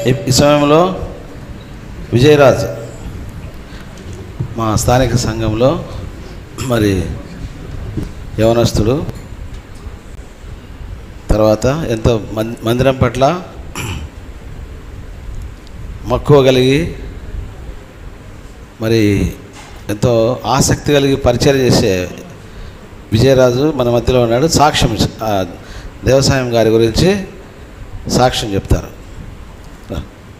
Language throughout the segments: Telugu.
ఈ- ఈ సమయంలో విజయరాజ్ మా స్థానిక సంఘంలో మరి యవనస్తుడు తర్వాత ఎంతో మం- మందిరం పట్ల మక్కువ కలిగి మరి ఎంతో ఆసక్తి కలిగి పరిచయం చేసే విజయరాజు మన మధ్యలో ఉన్నాడు సాక్ష్యం ఆ దేవసాయం గారి గురించి సాక్ష్యం చెప్తారు రా.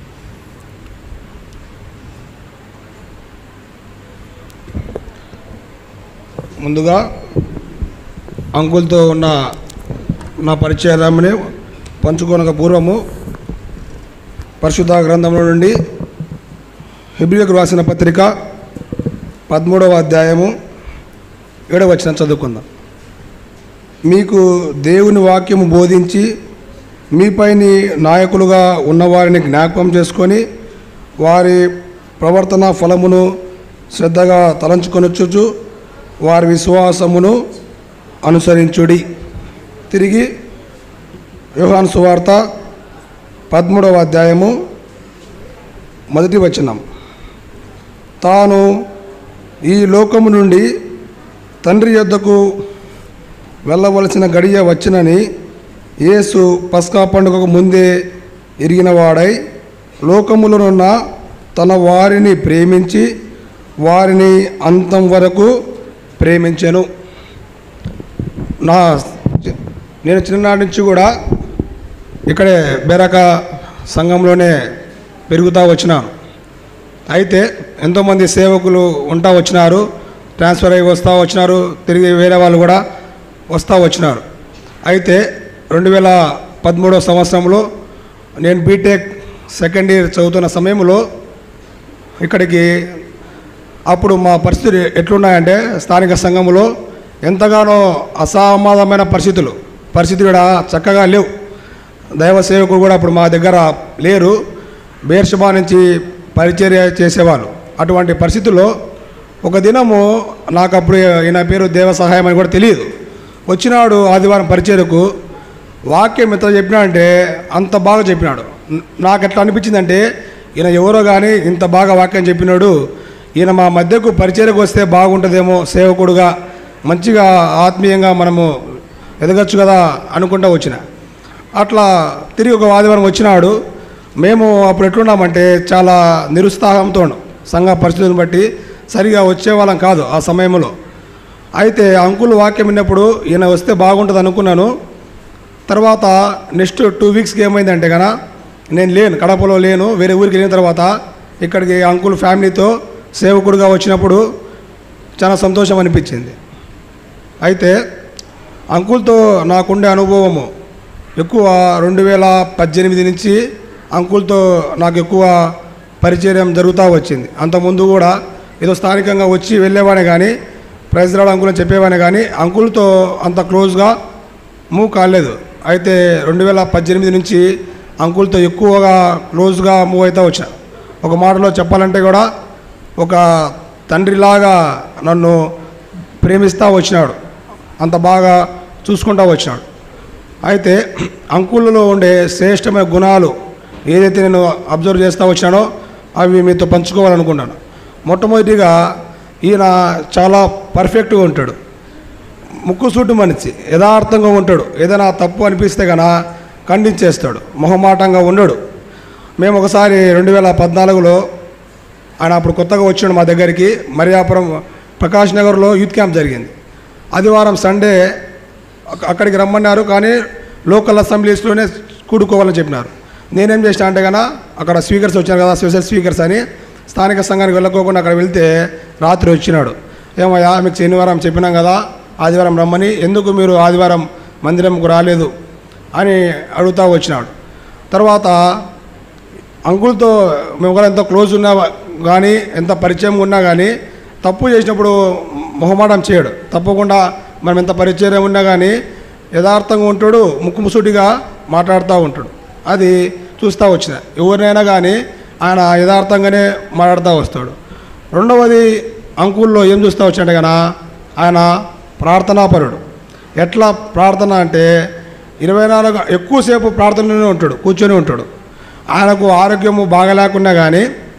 ముందుగా అంకుల్తో ఉన్న నా పరిచయాన్ని పంచుకోనక పూర్వము పరిశుద్ధ గ్రంథంలో నుండి హిబ్రిలకు రాసిన పత్రిక పదమూడవ అధ్యాయము ఏడవ వచ్చిన చదువుకుందాం మీకు దేవుని వాక్యము బోధించి మీపైని నాయకులుగా ఉన్నవారిని జ్ఞాపకం చేసుకొని వారి ప్రవర్తన ఫలమును శ్రద్ధగా తలంచుకొనొచ్చుచు వారి విశ్వాసమును అనుసరించుడి తిరిగి యోహాను సువార్త పదమూడవ అధ్యాయము మొదటి వచనం తాను ఈ లోకము నుండి తండ్రి యొద్దకు వెళ్ళవలసిన గడియ వచ్చినని యేసు పస్కా పండుగకు ముందే ఎరిగినవాడై లోకములోనున్న తన వారిని ప్రేమించి వారిని అంతం వరకు ప్రేమించెను నా నేను చిన్ననాటి నుంచి కూడా ఇక్కడే బెరక సంఘంలోనే పెరుగుతూ వచ్చినాను అయితే ఎంతోమంది సేవకులు ఉంటా వచ్చినారు ట్రాన్స్ఫర్ అయ్యి వస్తూ వచ్చినారు తిరిగి వేరే వాళ్ళు కూడా వస్తూ వచ్చినారు అయితే రెండు వేల పదమూడవ సంవత్సరంలో నేను బీటెక్ సెకండ్ ఇయర్ చదువుతున్న సమయంలో ఇక్కడికి అప్పుడు మా పరిస్థితులు ఎట్లున్నాయంటే స్థానిక సంఘంలో ఎంతగానో అసమాధమైన పరిస్థితులు పరిస్థితులు కూడా చక్కగా లేవు దైవ సేవకులు కూడా అప్పుడు మా దగ్గర లేరు బేర్షబా నుంచి పరిచర్య చేసేవాళ్ళు అటువంటి పరిస్థితుల్లో ఒక దినము నాకు అప్పుడు ఈయన పేరు దేవ సహాయం అని కూడా తెలియదు వచ్చినాడు ఆదివారం పరిచర్యకు వాక్యం ఎంత చెప్పినాడంటే అంత బాగా చెప్పినాడు న- నాకు ఎట్లా అనిపించిందంటే ఈయన ఎవరో కానీ ఇంత బాగా వాక్యం చెప్పినాడు ఈయన మా మధ్యకు పరిచర్యకు వస్తే బాగుంటుందేమో సేవకుడుగా మంచిగా ఆత్మీయంగా మనము ఎదగచ్చు కదా అనుకుంటా వచ్చిన అట్లా తిరిగి ఒక ఆదివారం వచ్చినాడు మేము అప్పుడు ఎట్లున్నామంటే చాలా నిరుత్సాహంతో ఉన్నాం. సంఘ పరిస్థితులను బట్టి సరిగా వచ్చేవాళ్ళం కాదు ఆ సమయంలో అయితే అంకుల్ వాక్యం విన్నప్పుడు ఈయన వస్తే బాగుంటుంది అనుకున్నాను తర్వాత నెక్స్ట్ టూ వీక్స్కి ఏమైందంటే కన నేను లేను కడపలో లేను వేరే ఊరికి వెళ్ళిన తర్వాత ఇక్కడికి అంకుల్ ఫ్యామిలీతో సేవకుడుగా వచ్చినప్పుడు చాలా సంతోషం అనిపించింది అయితే అంకుల్తో నాకుండే అనుభవము ఎక్కువ రెండు వేల పద్దెనిమిది నుంచి అంకుల్తో నాకు ఎక్కువ పరిచయం జరుగుతూ వచ్చింది అంతకుముందు కూడా ఏదో స్థానికంగా వచ్చి వెళ్ళేవాడే కానీ ప్రైజ్ రావడం అంకుల్ అని చెప్పేవాడే కానీ అంకుల్తో అంత క్లోజ్గా మూవ్ కాలేదు అయితే రెండు వేల పద్దెనిమిది నుంచి అంకుల్తో ఎక్కువగా క్లోజ్గా మూవ్ అవుతూ వచ్చా ఒక మాటలో చెప్పాలంటే కూడా ఒక తండ్రిలాగా నన్ను ప్రేమిస్తూ వచ్చినాడు అంత బాగా చూసుకుంటూ వచ్చినాడు అయితే అంకుల్లో ఉండే శ్రేష్టమైన గుణాలు ఏదైతే నేను అబ్జర్వ్ చేస్తూ వచ్చానో అవి మీతో పంచుకోవాలనుకున్నాను మొట్టమొదటిగా ఈయన చాలా పర్ఫెక్ట్గా ఉంటాడు ముక్కుసూటి మనిషి యథార్థంగా ఉంటాడు ఏదైనా తప్పు అనిపిస్తే కన ఖండించేస్తాడు మొహమాటంగా ఉండడు మేము ఒకసారి రెండు వేల పద్నాలుగులో ఆయన అప్పుడు కొత్తగా వచ్చాడు మా దగ్గరికి మరియాపురం ప్రకాష్ నగర్లో యూత్ క్యాంప్ జరిగింది ఆదివారం సండే అక్క- అక్కడికి రమ్మన్నారు కానీ లోకల్ అసెంబ్లీస్లోనే కూడుకోవాలని చెప్పినారు నేనేం చేసిన అంటే కన్నా అక్కడ స్పీకర్స్ వచ్చారు కదా స్పెషల్ స్పీకర్స్ అని స్థానిక సంఘానికి వెళ్ళకోకుండా అక్కడ వెళ్తే రాత్రి వచ్చినాడు ఏమయ్యా మీకు శనివారం చెప్పినాం కదా ఆదివారం రమ్మని ఎందుకు మీరు ఆదివారం మందిరంకు రాలేదు అని అడుగుతా వచ్చినాడు తర్వాత అంకుల్తో మేము కూడా ఎంత క్లోజ్ ఉన్నా కానీ ఎంత పరిచయం ఉన్నా కానీ తప్పు చేసినప్పుడు మొహమాటం చేయడు తప్పకుండా మనం ఎంత పరిచయం ఉన్నా కానీ యథార్థంగా ఉంటాడు ముక్కు ముసుటిగా మాట్లాడుతూ ఉంటాడు అది చూస్తూ వచ్చిన ఎవరినైనా కానీ ఆయన యథార్థంగానే మాట్లాడుతూ వస్తాడు రెండవది అంకుల్లో ఏం చూస్తూ వచ్చాడు కదా ఆయన ప్రార్థనాపరుడు ఎట్లా ప్రార్థన అంటే ఇరవై నాలుగు ఎక్కువసేపు ప్రార్థనలోనే ఉంటాడు కూర్చొని ఉంటాడు ఆయనకు ఆరోగ్యము బాగలేకున్నా కానీ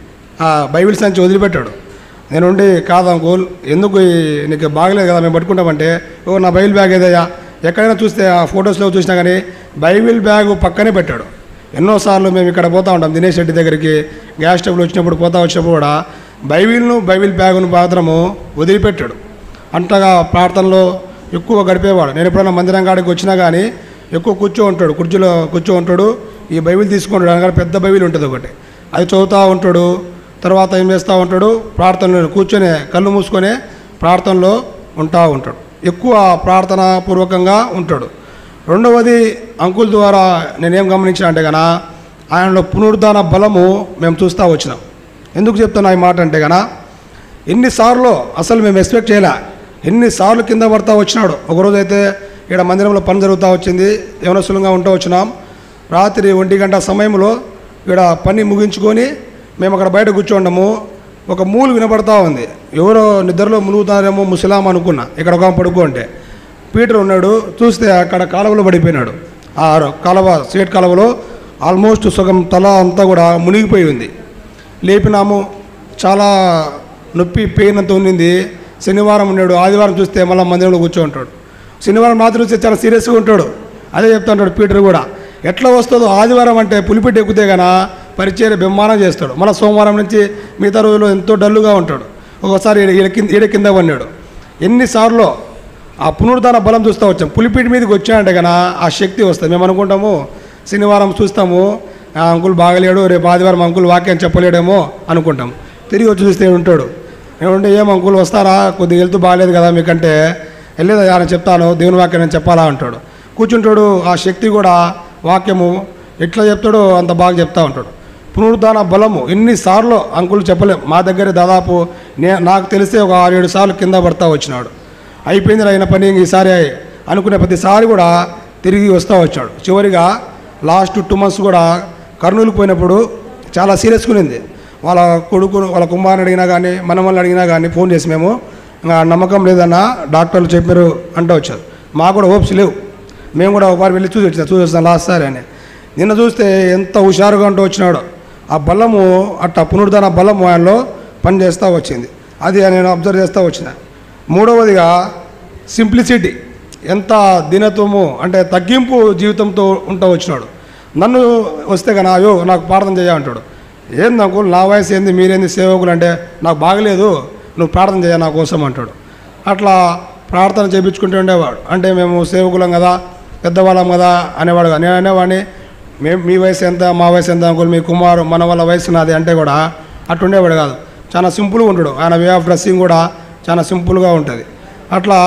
ఆ బైబిల్ సంచి వదిలిపెట్టాడు నేను ఉండి కాదు అంకుల్ ఎందుకు ఈ- నీకు బాగలేదు కదా మేము పట్టుకుంటామంటే ఓ నా బైబిల్ బ్యాగ్ ఏదయ్యా ఎక్కడైనా చూస్తే ఆ ఫొటోస్లో చూసినా కానీ బైబిల్ బ్యాగ్ పక్కనే పెట్టాడు ఎన్నోసార్లు మేము ఇక్కడ పోతా ఉంటాం దినేష్ రెడ్డి దగ్గరికి గ్యాస్ స్టవ్లు వచ్చినప్పుడు పోతా వచ్చినప్పుడు కూడా బైబిల్ను బైబిల్ బ్యాగును మాత్రము వదిలిపెట్టాడు అంతగా ప్రార్థనలో ఎక్కువ గడిపేవాడు నేను ఎప్పుడైనా మందిరం కాడికి వచ్చినా కానీ ఎక్కువ కూర్చో ఉంటాడు కుర్చీలో కూర్చో ఉంటాడు ఈ బైబిల్ తీసుకుంటాడు అనగా పెద్ద బైబిల్ ఉంటుంది ఒకటి అది చదువుతూ ఉంటాడు తర్వాత ఏం చేస్తూ ఉంటాడు ప్రార్థనలో కూర్చొని కళ్ళు మూసుకొని ప్రార్థనలో ఉంటా ఉంటాడు ఎక్కువ ప్రార్థన పూర్వకంగా ఉంటాడు రెండవది అంకుల్ ద్వారా నేనేం గమనించిన అంటే గన ఆయనలో పునరుద్ధాన బలము మేము చూస్తూ వచ్చినాం ఎందుకు చెప్తున్నా ఈ మాట అంటే గన ఎన్నిసార్లు అసలు మేము ఎక్స్పెక్ట్ చేయలే ఎన్నిసార్లు కింద పడతా వచ్చినాడు ఒకరోజు అయితే ఇక్కడ మందిరంలో పని జరుగుతూ వచ్చింది యవనస్తులంగా ఉంటూ వచ్చినాం రాత్రి ఒంటి గంట సమయంలో ఇక్కడ పని ముగించుకొని మేము అక్కడ బయట కూర్చోండము ఒక మూలు వినపడతా ఉంది ఎవరో నిద్రలో మునుగుతారేమో ముసలాం అనుకున్నా ఇక్కడ ఒక ఆమె పడుకో అంటే పీటర్ ఉన్నాడు చూస్తే అక్కడ కాలువలో పడిపోయినాడు ఆ కాలువ సేట్ కాలువలో ఆల్మోస్ట్ సగం తల అంతా కూడా మునిగిపోయి ఉంది లేపినాము చాలా నొప్పి పెయిన్ అంతా ఉన్నింది శనివారం ఉన్నాడు ఆదివారం చూస్తే మళ్ళీ మందిరంలో కూర్చో ఉంటాడు శనివారం రాత్రి చూస్తే చాలా సీరియస్గా ఉంటాడు అదే చెప్తా ఉంటాడు పీటర్ కూడా ఎట్లా వస్తుందో ఆదివారం అంటే పులిపెట్టి ఎక్కితే గనా పరిచయం బ్రహ్మాండం చేస్తాడు మళ్ళీ సోమవారం నుంచి మిగతా రోజుల్లో ఎంతో డల్లుగా ఉంటాడు ఒకసారి ఈడ- ఈడ కింద ఈడ కింద పడినాడు ఎన్నిసార్లు ఆ పునరుద్ధాన బలం చూస్తూ వచ్చాం పులిపీటి మీదకి వచ్చాయంటే కన్నా ఆ శక్తి వస్తుంది మేము అనుకుంటాము శనివారం చూస్తాము ఆ అంకుల్ బాగలేడు రేపు ఆదివారం అంకుల్ వాక్యం చెప్పలేడేమో అనుకుంటాం తిరిగి వచ్చి చూస్తే ఈడు ఉంటాడు ఏమంటే ఏం అంకుల్ వస్తారా కొద్దిగా వెళ్తూ బాగలేదు కదా మీకంటే వెళ్ళేదా ఆయన చెప్తాను దేవుని వాక్యం నేను చెప్పాలా అంటాడు కూర్చుంటాడు ఆ శక్తి కూడా వాక్యము ఎట్లా చెప్తాడో అంత బాగా చెప్తా ఉంటాడు పునరుద్ధాన బలము ఎన్నిసార్లు అంకులు చెప్పలేం మా దగ్గర దాదాపు నే నాకు తెలిసే ఒక ఆరు ఏడు సార్లు కింద పడతా వచ్చినాడు అయిపోయింది అయిన పని ఇంక ఈసారి అనుకునే ప్రతిసారి కూడా తిరిగి వస్తూ వచ్చాడు చివరిగా లాస్ట్ టూ మంత్స్ కూడా కర్నూలుకు పోయినప్పుడు చాలా సీరియస్గా ఉంది వాళ్ళ కొడుకు వాళ్ళ కుమారుని అడిగినా కానీ మనమల్ని అడిగినా కానీ ఫోన్ చేసి మేము ఇంకా నమ్మకం లేదన్న డాక్టర్లు చెప్పారు అంటూ వచ్చారు మాకు కూడా హోప్స్ లేవు మేము కూడా ఒకసారి వెళ్ళి చూసి వచ్చినా చూసి వస్తాం లాస్ట్ సారి అని నిన్న చూస్తే ఎంత హుషారుగా అంటూ వచ్చినాడు ఆ బలము అట్ట పునరుద్ధరణ బలము ఆయనలో పనిచేస్తూ వచ్చింది అది నేను అబ్జర్వ్ చేస్తూ వచ్చిన మూడవదిగా సింప్లిసిటీ ఎంత దీనత్వము అంటే తగ్గింపు జీవితంతో ఉంటూ వచ్చినాడు నన్ను వస్తే కన్నా అయ్యో నాకు ప్రార్థన చేయ అంటాడు ఏంది నాకు నా వయసు ఏంది మీరేంది సేవకులు అంటే నాకు బాగలేదు నువ్వు ప్రార్థన చేయ నా కోసం అంటాడు అట్లా ప్రార్థన చేయించుకుంటూ ఉండేవాడు అంటే మేము సేవకులం కదా పెద్దవాళ్ళం కదా అనేవాడు కదా. నేను అనేవాడిని మేము మీ వయసు ఎంత మా వయసు ఎంత అనుకో మీ కుమారు మన వాళ్ళ వయసు నాది అంటే కూడా అట్టుండేవాడు కాదు చాలా సింపుల్గా ఉంటాడు ఆయన వే ఆఫ్ డ్రెస్సింగ్ కూడా చాలా సింపుల్గా ఉంటుంది అట్లా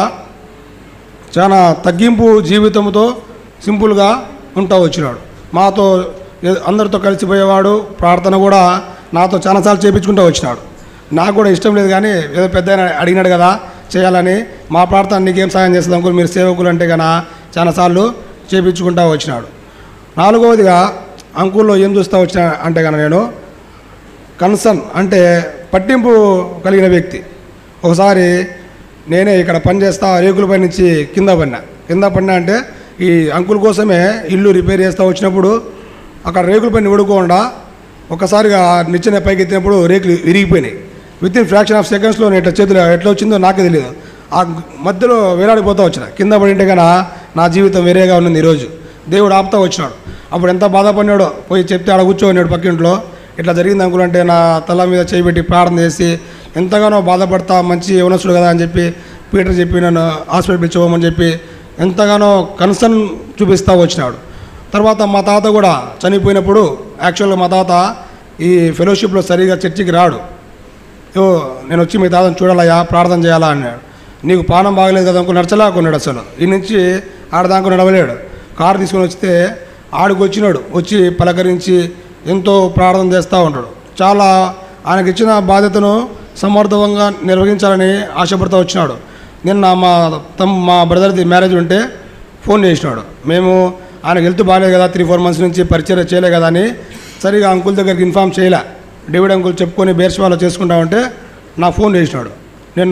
చాలా తగ్గింపు జీవితంతో సింపుల్గా ఉంటా వచ్చినాడు మాతో ఏ- అందరితో కలిసిపోయేవాడు ప్రార్థన కూడా నాతో చాలాసార్లు చేయించుకుంటూ వచ్చినాడు నాకు కూడా ఇష్టం లేదు కానీ ఏదో పెద్ద ఆయన అడిగినాడు కదా చేయాలని మా ప్రార్థన నీకేం సాయం చేస్తుంది అనుకో మీరు సేవకులు అంటే కన్నా చాలాసార్లు చేయించుకుంటూ వచ్చినాడు నాలుగవదిగా అంకుల్లో ఏం చూస్తూ వచ్చిన అంటే కన్నా నేను కన్సర్న్ అంటే పట్టింపు కలిగిన వ్యక్తి ఒకసారి నేనే ఇక్కడ పని చేస్తా రేకులపై నుంచి కింద పడినా కింద పడినా అంటే ఈ అంకుల్ కోసమే ఇల్లు రిపేర్ చేస్తూ వచ్చినప్పుడు అక్కడ రేకులపై నివడుకోకుండా ఒకసారిగా నిచ్చెన పైకి ఎత్తినప్పుడు రేకులు విరిగిపోయినాయి విత్ ఇన్ ఫ్రాక్షన్ ఆఫ్ సెకండ్స్లో నేను ఇట్లా చేతులు ఎట్లా వచ్చిందో నాకే తెలియదు ఆ మధ్యలో వేలాడిపోతూ వచ్చిన కింద పడింటే కన్నా నా జీవితం వేరేగా ఉన్నది ఈరోజు దేవుడు ఆపుతా వచ్చినాడు అప్పుడు ఎంత బాధపడినాడో పోయి చెప్తే ఆడ కూర్చోన్నాడు పక్కింట్లో ఇట్లా జరిగింది అంకుల్ అంటే నా తల మీద చేయబెట్టి ప్రార్థన చేసి ఎంతగానో బాధపడతా మంచి యవనస్తుడు కదా అని చెప్పి పీటర్ చెప్పి నన్ను హాస్పిటల్ పిలిచిపోమని చెప్పి ఎంతగానో కన్సర్న్ చూపిస్తూ వచ్చినాడు తర్వాత మా తాత కూడా చనిపోయినప్పుడు యాక్చువల్గా మా తాత ఈ ఫెలోషిప్లో సరిగా చర్చికి రాడు ఓ నేను వచ్చి మీ తాతను చూడాలయ్యా ప్రార్థన చేయాలా అన్నాడు నీకు పానం బాగలేదు కదా అనుకో నడచలేకున్నాడు అసలు ఈ నుంచి ఆడదాకా నడవలేడు కారు తీసుకొని వస్తే ఆడికి వచ్చినాడు వచ్చి పలకరించి ఎంతో ప్రార్థన చేస్తూ ఉంటాడు చాలా ఆయనకి ఇచ్చిన బాధ్యతను సమర్థవంగా నిర్వహించాలని ఆశపడుతూ వచ్చినాడు నిన్న మా తమ్ మా బ్రదర్ది మ్యారేజ్ ఉంటే ఫోన్ చేసినాడు మేము ఆయనకు హెల్త్ బాగాలేదు కదా త్రీ ఫోర్ మంత్స్ నుంచి పరిచయం చేయలే కదా అని సరిగా అంకుల్ దగ్గరికి ఇన్ఫామ్ చేయలే డేవిడ్ అంకుల్ చెప్పుకొని బేర్స్వాలో చేసుకుంటా ఉంటే నా ఫోన్ చేసినాడు నిన్న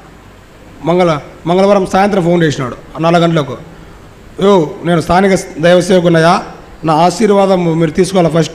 మంగళ మంగళవారం సాయంత్రం ఫోన్ చేసినాడు నాలుగు గంటలకు యో నేను స్థానిక దైవ సేవకున్నాయా నా ఆశీర్వాదం మీరు తీసుకోవాలి ఫస్ట్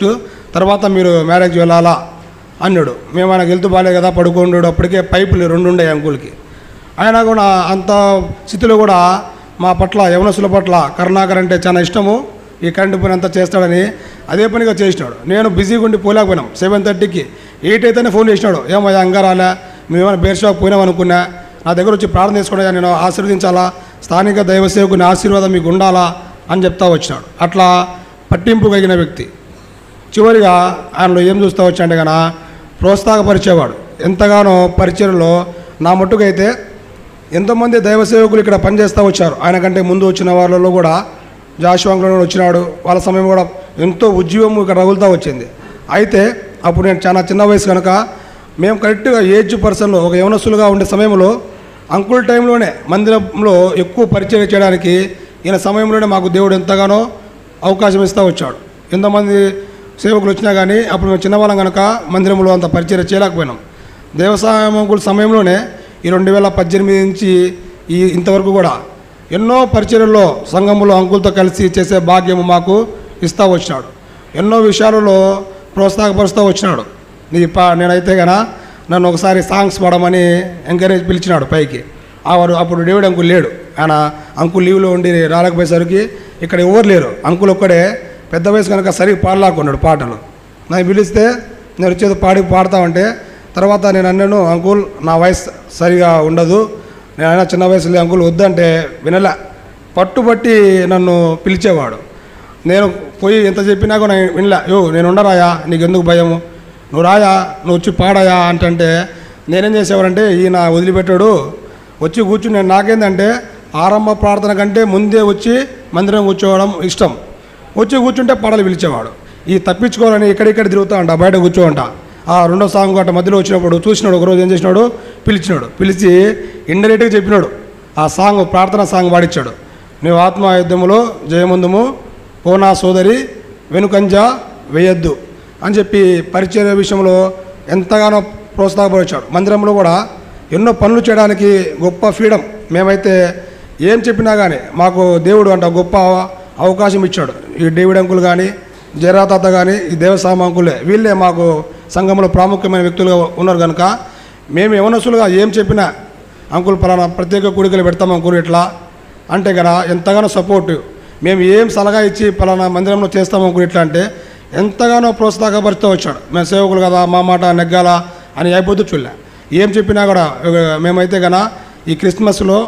తర్వాత మీరు మ్యారేజ్ వెళ్ళాలా అన్నాడు మేము ఆయనకు వెళ్తూ బాగాలే కదా పడుకోండు అప్పటికే పైపులు రెండు ఉండే అంకుల్కి ఆయన కూడా అంత స్థితిలో కూడా మా పట్ల యవనస్తుల పట్ల కరుణాకర్ అంటే చాలా ఇష్టము ఈ కరెంటు పని అంతా చేస్తాడని అదే పనిగా చేసినాడు నేను బిజీగా ఉండి పోలేకపోయినాం సెవెన్ థర్టీకి ఎయిట్ అయితేనే ఫోన్ చేసినాడు ఏమయ్యా అంగా రాలే మేమేమైనా బేర్ షాప్ పోయినాం అనుకున్నా నా దగ్గర వచ్చి ప్రార్థన చేసుకున్నా నేను ఆశీర్వదించాలా స్థానిక దైవ సేవకుని ఆశీర్వాదం మీకు ఉండాలా అని చెప్తా వచ్చినాడు అట్లా పట్టింపు కలిగిన వ్యక్తి చివరిగా ఆయనలో ఏం చూస్తూ వచ్చాంటే కన ప్రోత్సాహపరిచేవాడు ఎంతగానో పరిచయంలో నా మట్టుకైతే ఎంతోమంది దైవ సేవకులు ఇక్కడ పనిచేస్తూ వచ్చారు ఆయన కంటే ముందు వచ్చిన వాళ్ళలో కూడా జాషువాంగ్లో వచ్చినాడు వాళ్ళ సమయం కూడా ఎంతో ఉద్యమం ఇక్కడ రగులుతూ వచ్చింది అయితే అప్పుడు నేను చాలా చిన్న వయసు కనుక మేము కరెక్ట్గా ఏజ్ పర్సన్లో ఒక యవనస్తులుగా ఉండే సమయంలో అంకుల్ టైంలోనే మందిరంలో ఎక్కువ పరిచయం చేయడానికి ఈయన సమయంలోనే మాకు దేవుడు ఎంతగానో అవకాశం ఇస్తూ వచ్చాడు ఎంతమంది సేవకులు వచ్చినా కానీ అప్పుడు మేము చిన్నవాళ్ళం కనుక మందిరంలో అంత పరిచయం చేయలేకపోయినాం దేవసాయకుల సమయంలోనే ఈ రెండు వేల పద్దెనిమిది నుంచి ఈ ఇంతవరకు కూడా ఎన్నో పరిచర్యల్లో సంఘంలో అంకులతో కలిసి చేసే భాగ్యము మాకు ఇస్తూ వచ్చినాడు ఎన్నో విషయాలలో ప్రోత్సాహపరుస్తూ వచ్చినాడు నీ పా నేనైతే గన నన్ను ఒకసారి సాంగ్స్ పాడమని ఎంకరేజ్ పిలిచినాడు పైకి ఆ వారు అప్పుడు డేవిడ్ అంకుల్ లేడు ఆయన అంకుల్ లీవ్లో ఉండి రాలేకపోయేసరికి ఇక్కడ ఎవరు లేరు అంకుల్ ఒక్కడే పెద్ద వయసు కనుక సరిగ్గా పాడలాక్కున్నాడు పాటలు నన్ను పిలిస్తే నేను వచ్చేది పాడి పాడతామంటే తర్వాత నేను అన్నాను అంకుల్ నా వయసు సరిగా ఉండదు నేను అయినా చిన్న వయసులో అంకుల్ వద్దంటే వినలే పట్టుబట్టి నన్ను పిలిచేవాడు నేను పోయి ఎంత చెప్పినా కూడా నేను వినలే యో నేను ఉండరాయా నీకు ఎందుకు భయము నువ్వు రాయా నువ్వు వచ్చి పాడాయా అంటే నేనేం చేసేవాడంటే ఈయన వదిలిపెట్టాడు వచ్చి కూర్చుని నేను నాకేందంటే ఆరంభ ప్రార్థన కంటే ముందే వచ్చి మందిరం కూర్చోవడం ఇష్టం వచ్చి కూర్చుంటే పాటలు పిలిచేవాడు ఈ తప్పించుకోవాలని ఇక్కడిక్కడ తిరుగుతా అంట బయట కూర్చోంట ఆ రెండో సాంగ్ గట్ట మధ్యలో వచ్చినప్పుడు చూసినాడు ఒకరోజు ఏం చేసినాడు పిలిచినాడు పిలిచి ఇండైరెక్ట్గా చెప్పినాడు ఆ సాంగ్ ప్రార్థన సాంగ్ పాడిచ్చాడు నీవు ఆత్మయుద్ధములో జయముందుము పోనా సోదరి వెనుకంజ వేయద్దు అని చెప్పి పరిచయ విషయంలో ఎంతగానో ప్రోత్సాహపరిచాడు మందిరంలో కూడా ఎన్నో పనులు చేయడానికి గొప్ప ఫ్రీడమ్ మేమైతే ఏం చెప్పినా కానీ మాకు దేవుడు అంట గొప్ప అవకాశం ఇచ్చాడు ఈ డేవిడ్ అంకుల్ కానీ జయరాతాత కానీ ఈ దేవస్వామి అంకులే వీళ్ళే మాకు సంఘంలో ప్రాముఖ్యమైన వ్యక్తులుగా ఉన్నారు కనుక మేము యవనస్తులుగా ఏం చెప్పినా అంకుల్ పలానా ప్రత్యేక కూడికలు పెడతాం అంకుల్ ఇట్లా అంటే కదా ఎంతగానో సపోర్ట్ మేము ఏం సలహా ఇచ్చి పలానా మందిరంలో చేస్తాం అంకుల్ ఇట్లా అంటే ఎంతగానో ప్రోత్సాహపరుస్తూ వచ్చాడు మేము సేవకులు కదా మా మాట నెగ్గాల అని అయిపోతూ చూడలే ఏం చెప్పినా కూడా ఒక మేమైతే గన ఈ క్రిస్మస్లో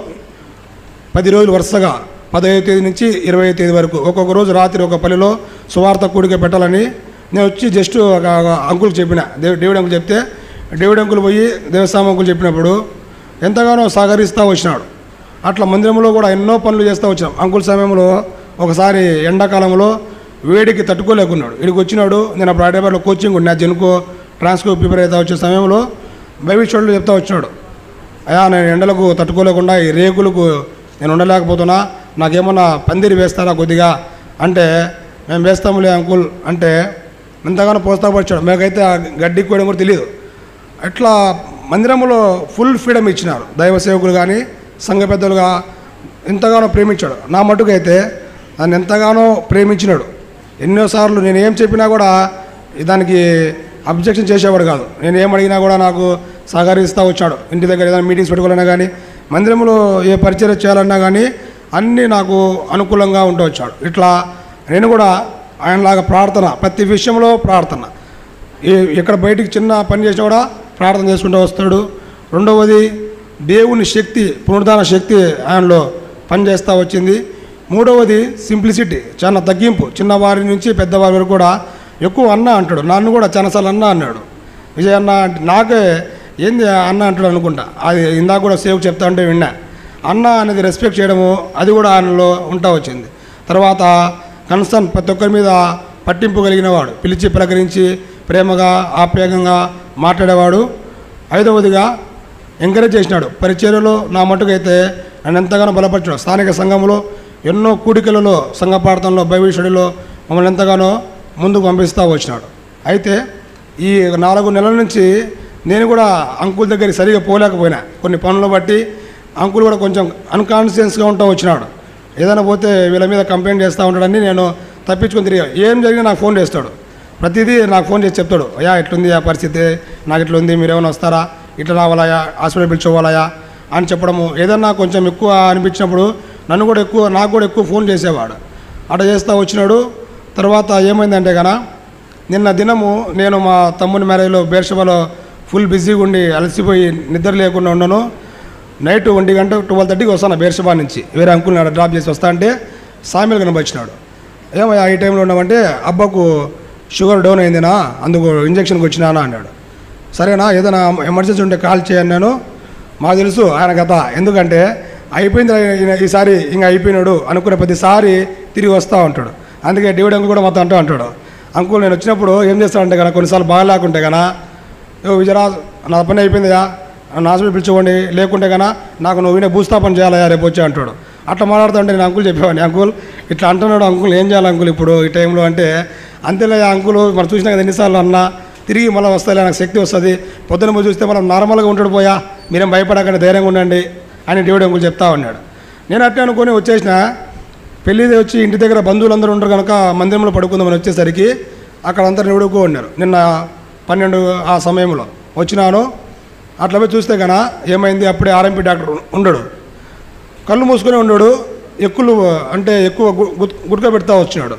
పది రోజులు వరుసగా పదహైదు తేదీ నుంచి ఇరవై తేదీ వరకు ఒక్కొక్క రోజు రాత్రి ఒక పల్లెలో సువార్త కూడిక పెట్టాలని నేను వచ్చి జస్ట్ ఒక ఒక అంకుల్కి చెప్పిన దేవ్ డేవిడ్ అంకుల్ చెప్తే డేవిడ్ అంకుల్ పోయి దేవస్వామి అంకుల్ చెప్పినప్పుడు ఎంతగానో సహకరిస్తూ వచ్చినాడు అట్లా మందిరంలో కూడా ఎన్నో పనులు చేస్తూ వచ్చినాం అంకుల్ సమయంలో ఒకసారి ఎండాకాలంలో వేడికి తట్టుకోలేకున్నాడు ఇక్కడికి వచ్చినాడు నేను అప్పుడు హైదరాబాద్లో కోచింగ్ ఉన్నా జెన్కో ట్రాన్స్కో ప్రిపేర్ అవుతా వచ్చే సమయంలో భవిష్యత్తులో చెప్తా వచ్చినాడు అయ్యా నేను ఎండలకు తట్టుకోలేకుండా ఈ రేకులకు నేను ఉండలేకపోతున్నా నాకేమన్నా పందిరి వేస్తారా కొద్దిగా అంటే మేము వేస్తాములే అంకుల్ అంటే ఎంతగానో ప్రోత్సాహపరిచాడు మాకైతే ఆ గడ్డి కోయడం కూడా తెలియదు అట్లా మందిరంలో ఫుల్ ఫ్రీడమ్ ఇచ్చినారు దైవ సేవకులు కానీ సంఘ పెద్దలుగా ఎంతగానో ప్రేమించాడు నా మటుకైతే నన్ను ఎంతగానో ప్రేమించినాడు ఎన్నోసార్లు నేను ఏం చెప్పినా కూడా దానికి అబ్జెక్షన్ చేసేవాడు కాదు నేను ఏం అడిగినా కూడా నాకు సహకరిస్తూ వచ్చాడు ఇంటి దగ్గర ఏదైనా మీటింగ్స్ పెట్టుకోవాలన్నా కానీ మందిరంలో ఏ పరిచయం చేయాలన్నా కానీ అన్నీ నాకు అనుకూలంగా ఉంటూ వచ్చాడు ఇట్లా నేను కూడా ఆయనలాగా ప్రార్థన ప్రతి విషయంలో ప్రార్థన ఏ ఎక్కడ బయటికి చిన్న పని చేసినా కూడా ప్రార్థన చేసుకుంటూ వస్తాడు రెండవది దేవుని శక్తి పునరుద్ధాన శక్తి ఆయనలో పనిచేస్తూ వచ్చింది మూడవది సింప్లిసిటీ చాలా తగ్గింపు చిన్నవారి నుంచి పెద్దవారి వరకు కూడా ఎక్కువ అన్న అంటాడు నన్ను కూడా చాలాసార్లు అన్న అన్నాడు విజయ్ అన్న అంటే నాకే ఏంది అన్న అంటాడు అనుకుంటా అది ఇందాక కూడా సేవ్ చెప్తా ఉంటే విన్నా అన్న అనేది రెస్పెక్ట్ చేయడము అది కూడా ఆయనలో ఉంటా వచ్చింది తర్వాత కన్సర్న్ ప్రతి ఒక్కరి మీద పట్టింపు కలిగిన వాడు పిలిచి పలకరించి ప్రేమగా ఆప్యాయంగా మాట్లాడేవాడు ఐదవదిగా ఎంకరేజ్ చేసినాడు పరిచర్యలో నా మటుకైతే నన్ను ఎంతగానో బలపరిచాడు స్థానిక సంఘంలో ఎన్నో కూడికలలో సంఘ ప్రార్థనలో బైబిల్ స్టడీలో మమ్మల్ని ఎంతగానో ముందుకు పంపిస్తూ వచ్చినాడు అయితే ఈ నాలుగు నెలల నుంచి నేను కూడా అంకుల్ దగ్గరికి సరిగా పోలేకపోయినా కొన్ని పనులు బట్టి అంకుల్ కూడా కొంచెం అన్కాన్షియస్గా ఉంటా వచ్చినాడు ఏదైనా పోతే వీళ్ళ మీద కంప్లైంట్ చేస్తూ ఉంటాడని నేను తప్పించుకొని తిరిగా ఏం జరిగినా నాకు ఫోన్ చేస్తాడు ప్రతిదీ నాకు ఫోన్ చేసి చెప్తాడు అయ్యా ఎట్లుంది ఆ పరిస్థితి నాకు ఇట్లుంది మీరు ఏమైనా వస్తారా ఇట్లా రావాలయా హాస్పిటల్ పిలిచిపోవాలయా అని చెప్పడము ఏదన్నా కొంచెం ఎక్కువ అనిపించినప్పుడు నన్ను కూడా ఎక్కువ నాకు కూడా ఎక్కువ ఫోన్ చేసేవాడు అట్లా చేస్తా వచ్చినాడు తర్వాత ఏమైందంటే కన నిన్న దినము నేను మా తమ్ముని మ్యారేజ్లో బేర్షబాలో ఫుల్ బిజీగా ఉండి అలసిపోయి నిద్ర లేకుండా ఉన్నాను నైట్ ఒంటి గంట ట్వెల్వ్ థర్టీకి వస్తాను బేర్షబా నుంచి వేరే అంకుల్ నాడు డ్రాప్ చేసి వస్తా అంటే సామిల్ కనిపించినాడు ఏమయ్యా ఈ టైంలో ఉన్నామంటే అబ్బాకు షుగర్ డౌన్ అయిందినా అందుకు ఇంజక్షన్కి వచ్చినానా అన్నాడు సరేనా ఏదైనా ఎమర్జెన్సీ ఉంటే కాల్ చేయను నేను మాకు తెలుసు ఆయన కథ ఎందుకంటే అయిపోయింది ఈయన ఈసారి ఇంకా అయిపోయినాడు అనుకునే ప్రతిసారి తిరిగి వస్తూ ఉంటాడు అందుకే డేవిడ్ అంకుల్ కూడా మొత్తం అంటూ అంటాడు అంకుల్ నేను వచ్చినప్పుడు ఏం చేస్తానంటే కదా కొన్నిసార్లు బాగా లేకుంటే కదా ఓ విజయరాజ్ నా పని అయిపోయిందియా నా హాస్పిటల్ పిలుచుకోండి లేకుంటే కన్నా నాకు నువ్వు వినే భూస్థాపన చేయాలయా రేపు వచ్చి అంటాడు అట్లా మాట్లాడుతుంటే నేను అంకుల్ చెప్పేవాడిని అంకుల్ ఇట్లా అంటున్నాడు అంకుల్ ఏం చేయాలి అంకుల్ ఇప్పుడు ఈ టైంలో అంటే అంతేలే అంకుల్ మనం చూసినా కదా ఎన్నిసార్లు అన్నా తిరిగి మళ్ళీ వస్తాయి నాకు శక్తి వస్తుంది పొద్దున పోయి చూస్తే మనం నార్మల్గా ఉంటాడు పోయా మీరేం భయపడకండి ధైర్యంగా ఉండండి అని దేవుడు అంకుల్ చెప్తా ఉన్నాడు నేను అట్టే అనుకొని వచ్చేసిన పెళ్ళి వచ్చి ఇంటి దగ్గర బంధువులందరూ ఉంటారు కనుక మందిరంలో పడుకుందామని వచ్చేసరికి అక్కడ అంతా నిడుకో ఉన్నారు నిన్న పన్నెండు ఆ సమయంలో వచ్చినాను అట్లా పోయి చూస్తే కన ఏమైంది అప్పుడే ఆర్ఎంపీ డాక్టర్ ఉండడు కళ్ళు మూసుకొని ఉన్నాడు ఎక్కులు అంటే ఎక్కువ గు- గుత్- గుట్క పెడతా వచ్చినాడు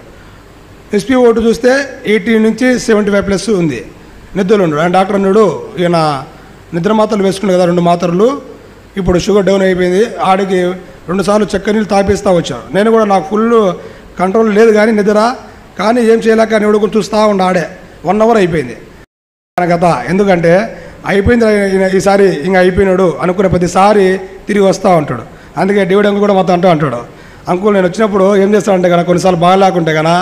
ఎస్పీ ఓటు చూస్తే ఎయిటీ నుంచి సెవెంటీ ఫైవ్ ప్లస్ ఉంది నిద్రలో ఉన్నాడు ఆయన డాక్టర్ అన్నాడు ఈయన నిద్ర మాత్రలు వేసుకున్నాడు కదా రెండు మాత్రలు ఇప్పుడు షుగర్ డౌన్ అయిపోయింది ఆడికి రెండుసార్లు చక్కెర నీళ్ళు తాపిస్తూ వచ్చాను నేను కూడా నాకు ఫుల్ కంట్రోల్ లేదు కానీ నిద్ర కానీ ఏం చేయలేక నేను కూడా చూస్తూ ఉండ ఆడే వన్ అవర్ అయిపోయింది ఆయన కథ ఎందుకంటే అయిపోయింది ఈయన ఈసారి ఇంకా అయిపోయినాడు అనుకునే ప్రతిసారి తిరిగి వస్తూ ఉంటాడు అందుకే డేవిడ్ అంకుల్ కూడా మొత్తం అంటూ అంటాడు అంకుల్ నేను వచ్చినప్పుడు ఏం చేస్తానంటే కదా కొన్నిసార్లు బాగా లేకుంటే కదా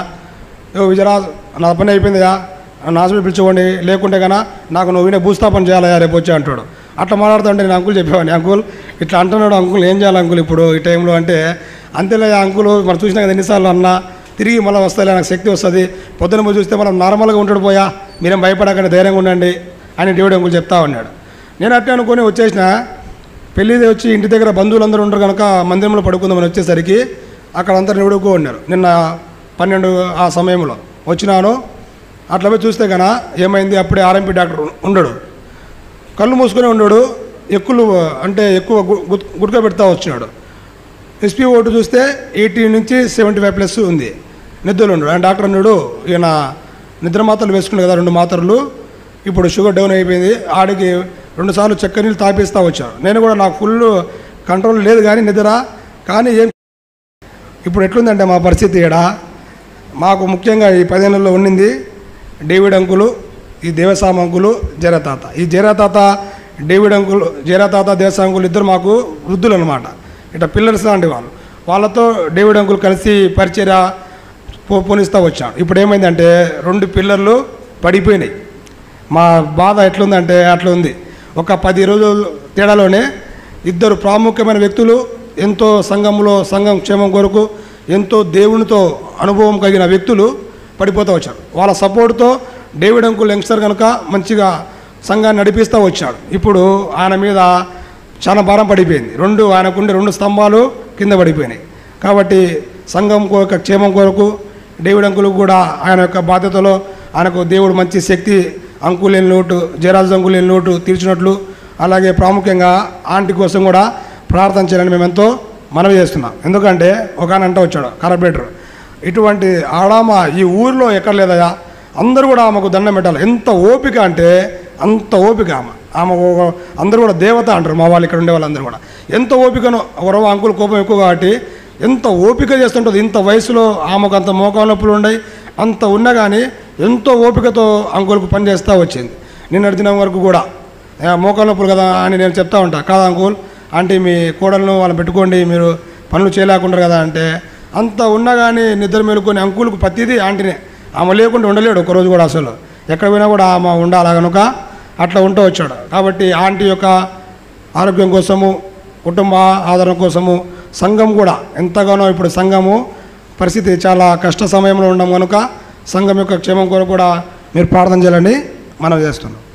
ఓ విజయరాజ్ నా పని అయిపోయిందియా నా హాస్పిటల్ పిలుచుకోండి లేకుంటే కన్నా నాకు నువ్వు వినే భూస్థాపన చేయాలయా రేపు వచ్చి అంటాడు అట్లా మాట్లాడుతుంటే నేను అంకుల్ చెప్పేవాడిని అంకుల్ ఇట్లా అంటున్నాడు అంకుల్ ఏం చేయాలి అంకుల్ ఇప్పుడు ఈ టైంలో అంటే అంతేలే అంకుల్ మనం చూసినా కదా ఎన్నిసార్లు అన్నా తిరిగి మళ్ళీ వస్తాయి నాకు శక్తి వస్తుంది పొద్దున పోయి చూస్తే మనం నార్మల్గా ఉంటాడు పోయా మీరేం భయపడకండి ధైర్యంగా ఉండండి అని దేవుడు అంకుల్ చెప్తా ఉన్నాడు నేను అట్టే అనుకొని వచ్చేసిన పెళ్ళి వచ్చి ఇంటి దగ్గర బంధువులందరూ ఉంటారు కనుక మందిరంలో పడుకుందామని వచ్చేసరికి అక్కడ అందరు నిడుకో ఉన్నారు నిన్న పన్నెండు ఆ సమయంలో వచ్చినాను అట్లా పోయి చూస్తే కన ఏమైంది అప్పుడే ఆర్ఎంపీ డాక్టర్ ఉండడు కళ్ళు మూసుకొని ఉన్నాడు ఎక్కులు అంటే ఎక్కువ గు- గుత్- గుట్క పెడతా వచ్చినాడు ఎస్పీ ఓటు చూస్తే ఎయిటీ నుంచి సెవెంటీ ఫైవ్ ప్లస్ ఉంది నిద్రలో ఉన్నాడు ఆయన డాక్టర్ అన్నాడు ఈయన నిద్ర మాత్రలు వేసుకున్నాడు కదా రెండు మాత్రలు ఇప్పుడు షుగర్ డౌన్ అయిపోయింది ఆడికి రెండుసార్లు చక్కెర నీళ్ళు తాపిస్తూ వచ్చాను నేను కూడా నాకు ఫుల్ కంట్రోల్ లేదు కానీ నిద్ర కానీ ఏం ఇప్పుడు ఎట్లుందంటే మా పరిస్థితి ఈడ మాకు ముఖ్యంగా ఈ పదిహేనులో ఉండింది డేవిడ్ అంకులు ఈ దేవసామ అంకులు జరతాత ఈ జరతాత డేవిడ్ అంకులు జరతాత దేవసామ అంకులు ఇద్దరు మాకు వృద్ధులు అనమాట ఇట్లా పిల్లర్స్ లాంటి వాళ్ళు వాళ్ళతో డేవిడ్ అంకుల్ కలిసి పరిచర్య పో పోనిస్తూ వచ్చాడు ఇప్పుడు ఏమైందంటే రెండు పిల్లర్లు పడిపోయినాయి మా బాధ ఎట్లుందంటే అట్లా ఉంది ఒక పది రోజుల తేడాలోనే ఇద్దరు ప్రాముఖ్యమైన వ్యక్తులు ఎంతో సంఘంలో సంఘం క్షేమం కొరకు ఎంతో దేవునితో అనుభవం కలిగిన వ్యక్తులు పడిపోతూ వచ్చారు వాళ్ళ సపోర్ట్తో డేవిడ్ అంకుల్ యంగ్స్టర్ కనుక మంచిగా సంఘాన్ని నడిపిస్తూ వచ్చాడు ఇప్పుడు ఆయన మీద చాలా భారం పడిపోయింది రెండు ఆయనకుండే రెండు స్తంభాలు కింద పడిపోయినాయి కాబట్టి సంఘం యొక్క క్షేమం కొరకు డేవిడ్ అంకుల్ కూడా ఆయన యొక్క బాధ్యతలో ఆయనకు దేవుడు మంచి శక్తి అంకులేని లోటు జయరాజు అంకులేని లోటు తీర్చినట్లు అలాగే ప్రాముఖ్యంగా ఆంటీ కోసం కూడా ప్రార్థన చేయాలని మేము ఎంతో మనవి చేస్తున్నాం ఎందుకంటే ఒక ఆయన అంటూ వచ్చాడు కార్పొరేటర్ ఇటువంటి ఆడామ ఈ ఊరిలో ఎక్కడ లేదయా అందరూ కూడా ఆమెకు దండం పెట్టాలి ఎంత ఓపిక అంటే అంత ఓపిక ఆమె ఆమె ఒక- అందరూ కూడా దేవత అంటారు మా వాళ్ళు ఇక్కడ ఉండే వాళ్ళందరూ కూడా ఎంత ఓపికను ఎవరో అంకుల్ కోపం ఎక్కువ కాబట్టి ఎంత ఓపిక చేస్తుంటుంది ఇంత వయసులో ఆమెకు అంత మోకాలు నొప్పులు ఉన్నాయి అంత ఉన్నా కానీ ఎంతో ఓపికతో అంకుల్కు పని చేస్తూ వచ్చింది నిన్నటి దినం వరకు కూడా "ఆ, మోకాలు నొప్పులు కదా అని నేను చెప్తా ఉంటా కాదా అంకుల్ అంటే మీ కోడలను వాళ్ళని పెట్టుకోండి మీరు పనులు చేయలేకుంటారు కదా అంటే అంత ఉన్నా కానీ నిద్ర మేలుకొని అంకుల్కు ప్రతిదీ ఆంటీనే ఆమె లేకుండా ఉండలేడు ఒకరోజు కూడా అసలు ఎక్కడ పోయినా కూడా ఆమె ఉండాలి కనుక అట్లా ఉంటూ వచ్చాడు కాబట్టి ఆంటీ యొక్క ఆరోగ్యం కోసము కుటుంబ ఆదరణ కోసము సంఘం కూడా ఎంతగానో ఇప్పుడు సంఘము పరిస్థితి చాలా కష్ట సమయంలో ఉన్నాం కనుక సంఘం యొక్క క్షేమం కొరకు కూడా మీరు ప్రార్థన చేయాలని మనం చేస్తున్నాం